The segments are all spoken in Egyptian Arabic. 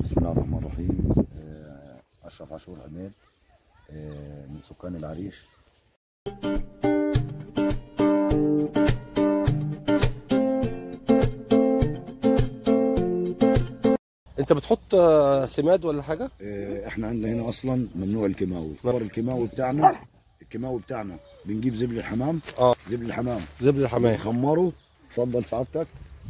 بسم الله الرحمن الرحيم آه، أشرف عاشور عماد آه، من سكان العريش انت بتحط آه، سماد ولا حاجه آه، احنا عندنا هنا اصلا ممنوع الكيماوي الكيماوي بتاعنا الكيماوي بتاعنا بنجيب زبل الحمام اه زبل الحمام زبل الحمام بنخمره اتفضل سعادتك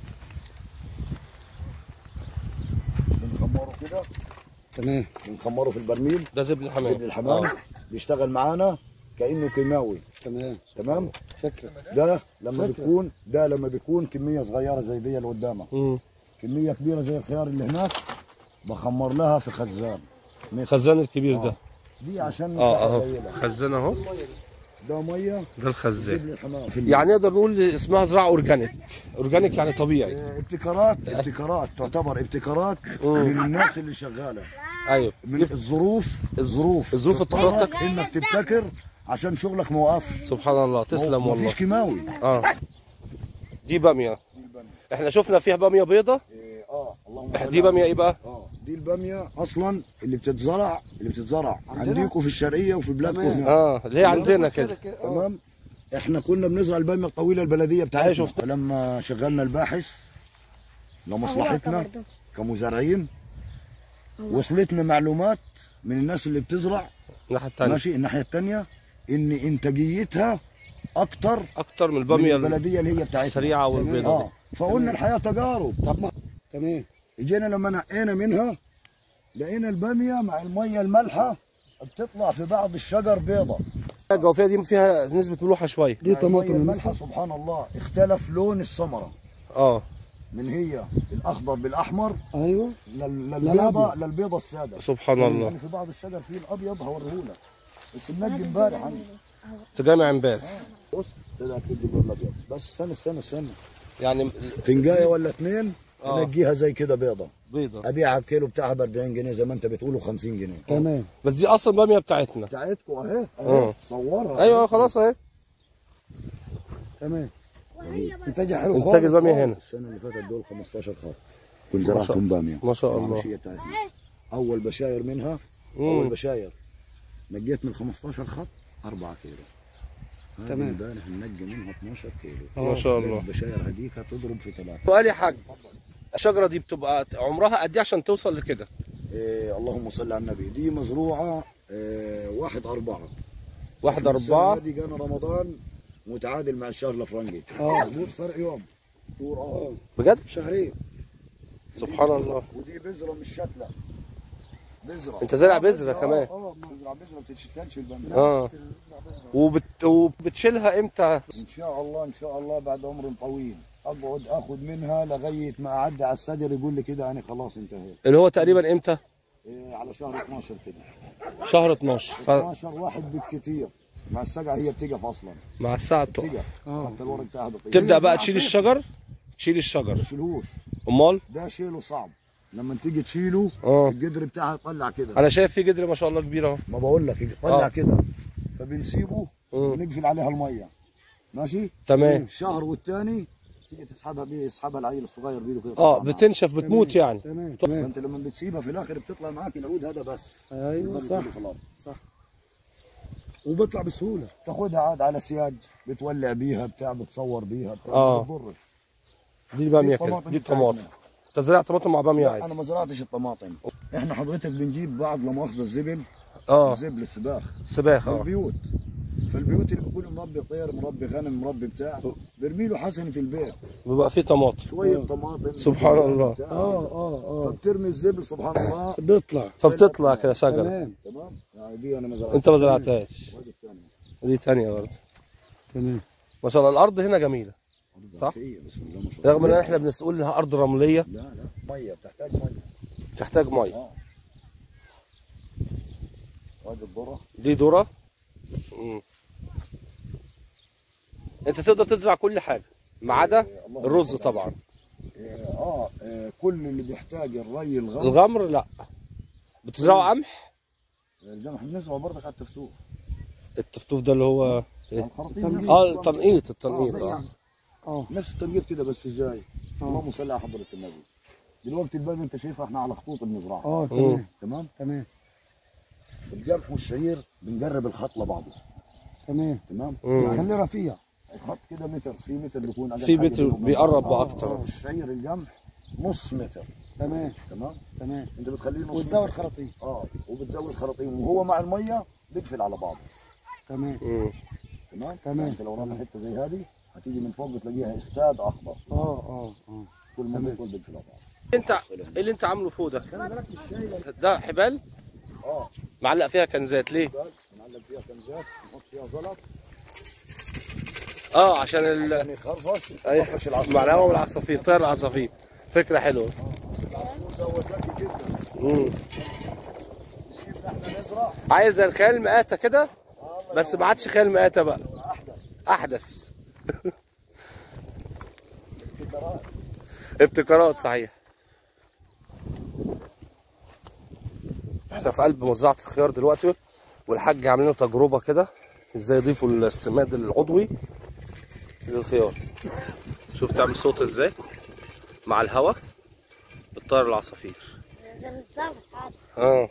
بنخمره كده تمام بنخمره في البرميل ده زبل الحمام زبل الحمام آه. بيشتغل معانا كانه كيماوي تمام تمام فكره ده لما فكرة. بيكون ده لما بيكون كميه صغيره زي دي اللي قدامك مم. كميه كبيره زي الخيار اللي هناك بخمر لها في خزان متر. الخزان الكبير ده آه. دي عشان اه مساحه اهو قليله خزان اهو ده ميه ده الخزان زبل الحمام في يعني نقدر نقول اسمها زراعه اورجانيك اورجانيك يعني طبيعي آه، ابتكارات ابتكارات تعتبر ابتكارات من الناس اللي شغاله ايوه من الظروف الظروف الظروف تضطرك اضطرتك. انك تبتكر عشان شغلك ما وقفش سبحان الله تسلم ما والله فيش كيماوي اه دي باميه احنا شفنا فيها باميه بيضه إيه، اه اللهم صل دي باميه ايه بقى اه دي الباميه اصلا اللي بتتزرع اللي بتتزرع عندكم في الشرقيه وفي بلادكم تمام. هناك اه ليه عندنا كده تمام احنا كنا بنزرع الباميه الطويله البلديه بتاعتنا أيوة شفت. لما شغلنا الباحث لمصلحتنا كمزارعين وصلتنا معلومات من الناس اللي بتزرع الناحيه الثانيه ماشي الناحيه الثانيه ان انتاجيتها اكتر اكتر من من الباميه البلديه اللي هي بتاعتنا السريعه والبيضه اه فقلنا الحياه تجارب طب ما تمام جينا لما نقينا منها لقينا الباميه مع الميه المالحه بتطلع في بعض الشجر بيضة الجوفيه دي فيها نسبه ملوحه شويه دي مع المية طماطم المالحه سبحان الله اختلف لون الثمره اه من هي الاخضر بالاحمر ايوه لل- للبيضه للأبيض. للبيضه الساده سبحان الله يعني في بعض الشجر فيه الابيض هوريهولك بس النجم امبارح عندي تجمع امبارح بص طلعت تدي اللون الابيض بس استنى استنى استنى يعني فنجايه ولا اتنين آه. نجيها زي كده بيضه بيضه ابيعها الكيلو بتاعها ب 40 جنيه زي ما انت بتقول و50 جنيه تمام بس دي اصلا باميه بتاعتنا بتاعتكم اهي آه. اهي صورها ايوه خلاص اهي تمام انتاج حلو انتاج خالص الباميه خالص. هنا السنه اللي فاتت دول 15 خط كنت ما شاء- زرعتهم باميه ما شاء الله. العشية بتاعتنا. اول بشاير منها مم. اول بشاير نجيت من 15 خط 4 كيلو هذه تمام. امبارح ننجي منها 12 كيلو ما شاء الله البشاير هذيك هتضرب في ثلاثه سؤال يا حاج الشجره دي بتبقى عمرها قد ايه عشان توصل لكده إيه اللهم صل على النبي دي مزروعه إيه واحد أربعة واحد السنة أربعة دي جانا رمضان متعادل مع الشهر الافرنجي اه مظبوط فرق يوم شهور اه بجد شهرين سبحان الله ودي بذره مش شتله بذره انت زارع بذرة آه، كمان. اه بذره بذره ما بتتشتلش الباميه اه وبت... وبتشيلها امتى ان شاء الله ان شاء الله بعد عمر طويل اقعد اخد منها لغايه ما اعدي على الشجر يقول لي كده انا خلاص انتهيت اللي هو تقريبا امتى إيه على شهر 12 كده شهر 12 ف... 12 واحد بالكثير مع السجع هي بتقف اصلا مع الساعه بتقف بتقف آه. حتى الورق بتاعها بطيء تبدا بقى تشيل الشجر تشيل الشجر ما تشيلهوش امال ده شيله صعب لما تيجي تشيله اه الجدر بتاعها يطلع كده انا شايف في جدر ما شاء الله كبير اهو ما بقول لك يطلع آه. كده فبنسيبه مم. ونقفل عليها الميه ماشي تمام شهر والتاني تيجي تسحبها بيه يسحبها العيل الصغير بايده كده اه تطلع معاه. بتنشف بتموت يعني تمام فانت لما بتسيبها في الاخر بتطلع معاك العود هذا بس ايوه البلد صح كله في الارض صح وبيطلع بسهوله تاخدها عاد على سياج بتولع بيها بتاع بتصور بيها بتاع آه. ما بتضرش دي باميه دي كده الطماطم دي بتاعتنا. طماطم تزرع طماطم مع باميه لا عادي انا ما زرعتش الطماطم احنا حضرتك بنجيب بعض لا مؤاخذه الزبل اه الزبل السباخ سباخ في اه البيوت فالبيوت اللي بيكون مربي طير مربي غنم مربي بتاع برمي له حسن في البيت بيبقى فيه طماطم شويه طماطم سبحان الله. بتاع اه كده. اه اه فبترمي الزبل سبحان الله بيطلع فبتطلع كده شجره تمام تمام يعني دي انا ما زرعتش انت ما زرعتهاش وادي الثانية. دي تانية برضه تمام ما شاء الله الارض هنا جميله أرض صح؟ عافية، بسم الله ما شاء الله رغم ان احنا بنقول انها ارض رمليه لا لا ميه بتحتاج ميه تحتاج ميه اه وادي الذره دي ذره مم. انت تقدر تزرع كل حاجه ما عدا إيه، اللهم الرز صل على طبعا إيه، اه إيه، كل اللي بيحتاج الري الغمر الغمر لا بتزرعوا قمح القمح بنزرعه برضك على التفتوح التفتوف ده اللي هو إيه؟ الخراطيم تنقيط. نفس اه النظام. التنقيط التنقيط آه، اه اه نفس التنقيط كده بس ازاي آه. اللهم صل على حضره النبي دلوقتي الباميه انت شايفها احنا على خطوط المزرعه اه تمام تمام تمام القمح والشعير بنقرب الخط لبعضه تمام تمام مم. خليه رفيع الخط كده متر في متر بيكون أقل في حاجة متر بينهم وبين بيقرب بعض. اكتر آه، الشعير القمح نص متر تمام تمام تمام انت بتخليه نص وتزود متر. خراطيم اه وبتزود خراطيم وهو مع الميه بيقفل على بعضه تمام مم. تمام تمام. يعني انت لو رمي حته زي هذه هتيجي من فوق بتلاقيها استاد اخضر اه اه اه كل ما تمام. بيكون بيقفل على بعض انت ايه اللي انت عامله فوق ده ده حبال اه معلق فيها كنزات ليه قال نعلق فيها كنزات نحط فيها زلط اه عشان ال عشان يخرفش أيوة. يخرفش العصفور مع الهواء والعصافير طير العصافير فكره حلوه العصفور ده هو ذكي جدا مم. يسيبنا احنا نزرع عايز زي الخيال مآتة كده الله بس ما عادش خيال مآتة بقى ينور. احدث احدث ابتكارات ابتكارات صحيح احنا في قلب مزرعة الخيار دلوقتي والحاج عامل لنا تجربة كده ازاي يضيفوا السماد العضوي للخيار شوف تعمل صوت ازاي مع الهواء بتطير العصافير بالظبط هذا اه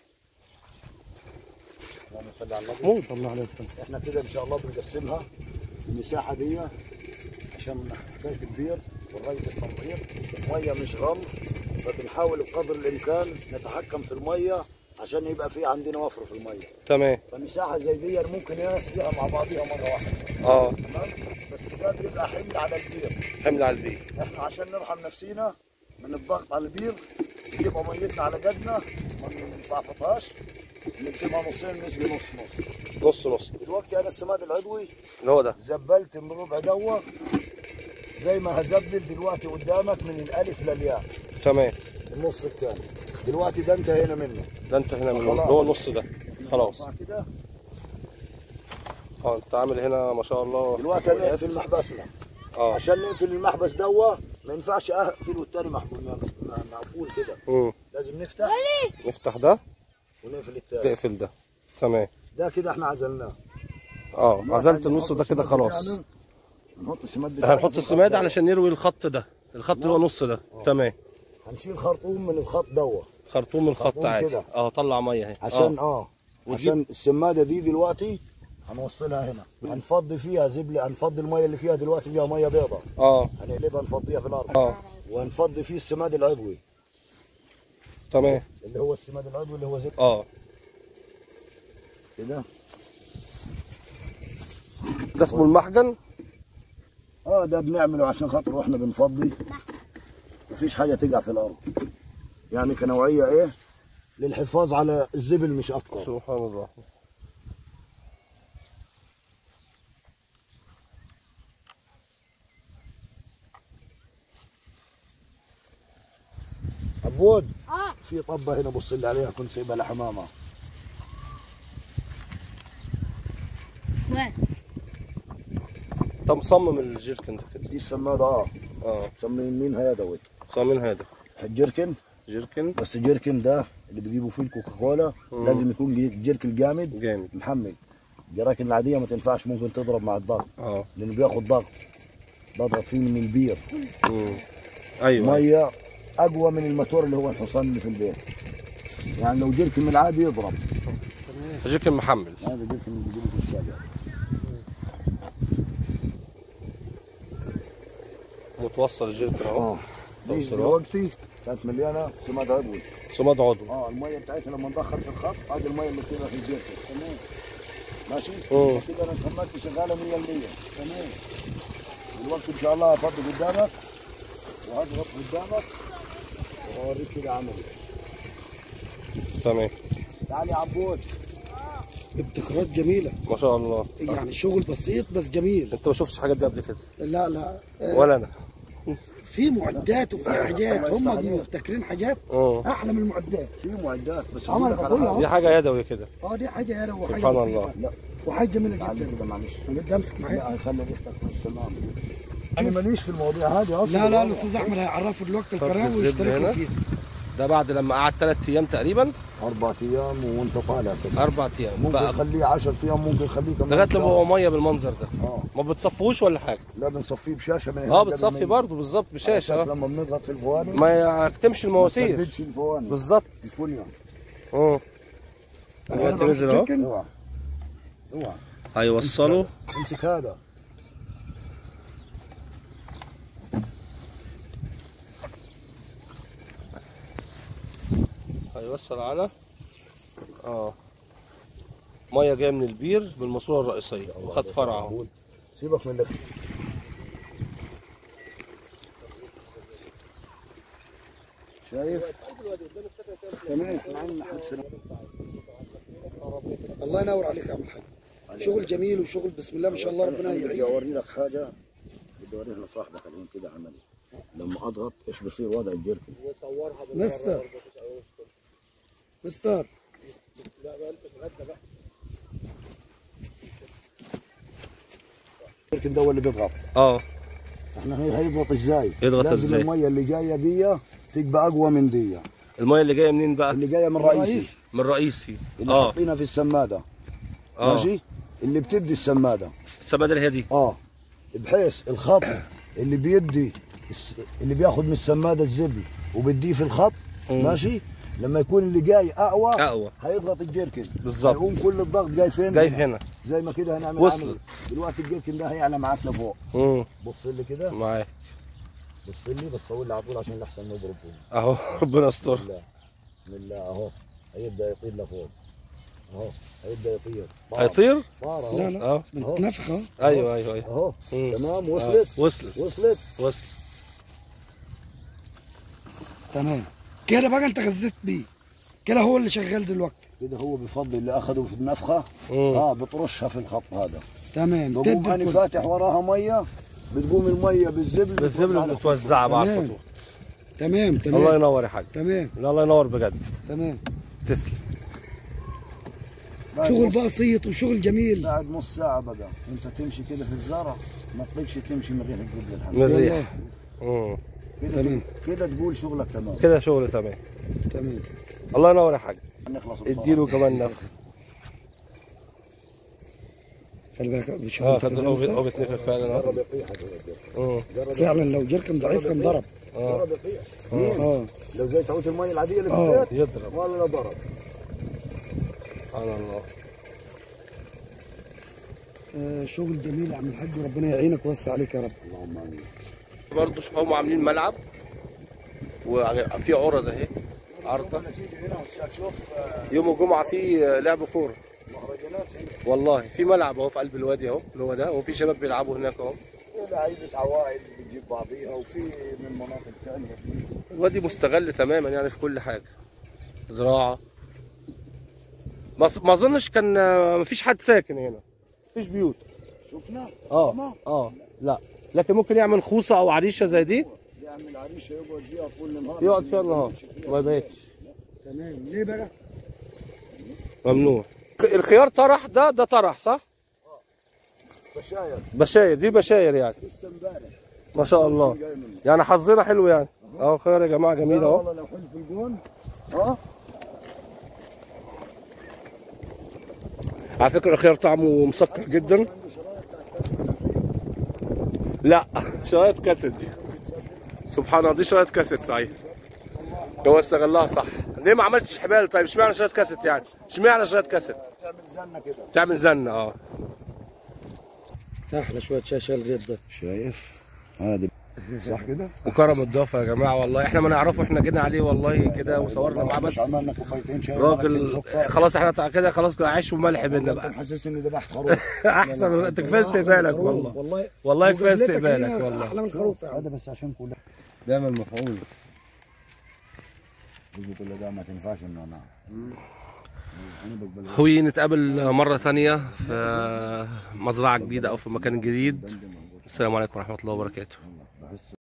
اللهم صل على النبي مود الله عليه وسلم احنا كده ان شاء الله بنقسمها المساحه دي عشان حكايه البير والري بالتنظير الميه مش غمر فبنحاول بقدر الامكان نتحكم في الميه عشان يبقى في عندنا وفر في الميه تمام فمساحه زي دي ممكن نسقيها مع بعضيها مره واحده اه تمام بس ده بيبقى حمل على البير حمل على البيت احنا عشان نرحم نفسينا من الضغط على البير تبقى ميتنا على قدنا ما نضعفطهاش نقسمها نصين نسقي نص نص نص نص دلوقتي انا السماد العضوي اللي هو ده زبلت من ربع دوه زي ما هزبل دلوقتي قدامك من الالف للياء تمام النص الثاني دلوقتي ده انتهينا منه ده انت هنا من خلاص. اللي هو النص ده خلاص بعد كده اه انت عامل هنا ما شاء الله دلوقتي هنقفل محبسنا اه عشان نقفل المحبس دوه ما ينفعش اقفل والتاني محبول مقفول كده مم. لازم نفتح نفتح ده ونقفل التاني تقفل ده تمام ده كده احنا عزلناه اه عزلت النص ده كده خلاص نحط السماد بتاعنا هنحط في السماد الخط علشان نروي الخط ده الخط اللي هو نص ده تمام ده. هنشيل خرطوم من الخط دوه خرطوم من الخط خرطوم عادي كده. اه طلع ميه اهي عشان اه اه وتجيب- عشان السماده دي دلوقتي هنوصلها هنا هنفضي فيها زبله هنفضي الميه اللي فيها دلوقتي فيها ميه بيضاء اه هنقلبها نفضيها في الارض اه وهنفضي فيه السماد العضوي تمام اللي هو السماد العضوي اللي هو زي اه كده ده اسمه المحجن اه ده بنعمله عشان خاطر واحنا بنفضي مفيش حاجه تقع في الارض يعني كنوعيه ايه للحفاظ على الزبل مش اكتر سبحان الله عبود اه في طبه هنا بص لي عليها كنت سايبها لحمامه وين انت مصمم الجيركن ده كده دي السماده اه اه مسمينها يدوي مصمم هذا الجيركن جيركن بس الجيركن ده اللي بيجيبوا فيه الكوكاكولا مم. لازم يكون جي- جيركن جامد جامد محمل الجراكن العاديه ما تنفعش ممكن تضرب مع الضغط اه لانه بياخد ضغط بضغط فيه من البير مم. ايوه ميه اقوى من الموتور اللي هو الحصان اللي في البيت يعني لو جيركن من العادي يضرب جيركن محمل هذا جيركن اللي بيجيبوا في الساقع متوصل الجيركن اهو اه دي توصيلات. دلوقتي كانت مليانه سماد عضوي سماد عضوي اه الميه بتاعتها لما ندخل في الخط هذه الميه اللي بتبقى في الجيركن تمام ماشي مم. كده انا سماكتي شغاله 100% تمام دلوقتي ان شاء الله هفضي قدامك وهضغط قدامك واوريك كده عملي تمام تعالي يا عبود ابتكارات جميله ما شاء الله يعني شغل بسيط بس جميل انت ما شفتش الحاجات دي قبل كده لا لا آه، ولا انا في معدات وفي حاجات الله يفتح هم عليك. مبتكرين حاجات اه احلى من المعدات في معدات بس عمل هقول لك على بقول حاجة. دي حاجه يدوي كده اه دي حاجه هنا وحاجه سبحان بسيطة. الله. لا وحاجه جميله تعالي جدا كده معلش انا بدي امسك معاك لا خلي ريحتك مش تمام انا ماليش في المواضيع هذه اصلا لا لا الاستاذ احمد هيعرفوا دلوقتي القناه الزبدة ويشتركوا هنا. فيها ده بعد لما قعد ثلاث ايام تقريبا اربع ايام وانت طالع كده اربع ايام ممكن بقى تخليه 10 ايام ممكن تخليه كمان لغايه لما شهر. هو ميه بالمنظر ده اه ما بتصفوش ولا حاجه لا بنصفيه بشاشه من هنا اه قبل ما بتصفي يجي. برضه بالظبط على بشاشه أساس اه لما بنضغط في الفواني ما يكتمش ما المواسير تسددش الفواني بالظبط الفونيا اه دلوقتي نزل اهو تشيكن اوعى اوعى هيوصلوا امسك هذا هيوصل على اه ميه جايه من البير بالماسوره الرئيسيه وخد فرع اهو سيبك من اللي شايف؟ تمام معنا حد سنة. الله ينور عليك يا عم الحاج شغل جميل وشغل بسم الله ما شاء الله ربنا بدي يعينك اوري لك حاجه بدي اوريها لصاحبك الحين كده عملي لما اضغط ايش بصير وضع الجركن مستر مستر الجركن ده هو اللي بيضغط اه احنا هي هيضغط ازاي؟ يضغط لازم إزاي؟ الميه اللي جايه دي تبقى اقوى من دي الميه اللي جايه منين بقى اللي جايه من رئيسي من الرئيسي اللي اه حاطينها في السماده اه ماشي اللي بتدي السماده السبادة اللي هي دي اه بحيث الخط اللي بيدي الس- اللي بياخد من السماده الزبل وبيديه في الخط مم. ماشي لما يكون اللي جاي اقوى اقوى هيضغط الجيركن بالظبط. هيقوم كل الضغط جاي فين جاي هنا زي ما كده هنعمل وصلت. عمل دلوقتي الجيركن ده هيعلى معاك لفوق امم بص لي كده معاك بص لي بس صور لي على طول عشان احسن نضرب فيه اهو ربنا يستر بسم الله بسم الله اهو هيبدا يطير لفوق اهو هيبدا يطير طار. هيطير طار اهو لا لا اه نفخ اهو ايوه ايوه ايوه اهو مم. تمام آه. وصلت وصلت وصلت وصلت تمام كده بقى انت غزيت بيه كده هو اللي شغال دلوقتي كده هو بفضل اللي اخذه في النفخه مم. اه بطرشها في الخط هذا تمام بقوم تدي انا الكل. فاتح وراها ميه بتقوم الميه بالزبل بالزبل بتوزع على بتوزعها بقى على تمام. الخطوط تمام الله تمام ينور يا حاج تمام لا الله ينور بجد تمام تسلم بعد شغل نص- بسيط وشغل جميل بعد نص ساعه بقى انت تمشي كده في الزرع ما تطيقش تمشي من ريحه زبل الحمد من الريح امم كده تمام. كده تقول شغلك تمام كده شغل تمام تمام الله ينور يا حاج نخلص بسرعة. اديله كمان نفخ خلي بالك بشوف اه انت كده ازاي هو مستر. هو بيتنفخ فعلا اهو جرب يطيح هذا الجركن. مم. جرب فعلا لو جركن ضعيف كان ضرب اه جرب يطيح مين؟ اه لو زي تعوت الميه العاديه اللي آه. في البيت يضرب ولا ضرب سبحان الله آه، شغل جميل يا عم الحاج وربنا يعينك ويوسع عليك يا رب اللهم امين برضه شوف هم عاملين ملعب وفي عرض اهي عرضه لما تيجي هنا وتشوف آه، يوم الجمعه في لعب كوره مهرجانات هنا والله في ملعب اهو في قلب الوادي اهو اللي هو ده وفي شباب بيلعبوا هناك اهو لعيبه عوائل بتجيب بعضيها وفي من مناطق ثانيه بتيجي. الوادي مستغل تماما يعني في كل حاجه زراعه بس ما اظنش كان ما فيش حد ساكن هنا مفيش بيوت شفنا؟ اه اه لا لكن ممكن يعمل خوصه او عريشه زي دي يعمل عريشه يقعد فيها طول النهار يقعد فيها النهار ما يبيتش تمام ليه بقى؟ ممنوع الخيار طرح ده ده طرح صح بشاير بشاير دي بشاير يعني لسه امبارح ما شاء الله جاي منه يعني حظنا حلو يعني اهو خيار يا جماعه جميل لا اهو والله لو حلو في الجون ها على فكره الخيار طعمه مسكر جدا عنده شرايط بتاعت كاس لا شرايط كاسيت دي سبحان الله دي شرايط كاسيت صحيح هو استغلها صح ليه ما عملتش حبال طيب اشمعنى شرايط كاسيت يعني اشمعنى شرايط كاسيت تعمل زنه كده تعمل زن اه احلى شويه شاشه الغيط ده شايف هذا صح كده وكرم الضيافه يا جماعه والله احنا ما نعرفه احنا جينا عليه والله كده وصورنا معاه مش بس عملنا كوبايتين شاي ومعلقتين راجل سكر. خلاص احنا تع- كده خلاص عيش وملح بينا انت بقى محسسني اني ذبحت خروف احسن انت كفايه استقبالك والله والله والله كفايه مقابلتك استقبالك هنا والله احلى من الخروف يا عم هذا بس عشان كلها دايما مفعول يجي تقول له ده ما تنفعش انه انا انا بقبل هوي نتقابل مرة ثانية في مزرعة جديدة أو في مكان جديد السلام عليكم ورحمة الله وبركاته بحس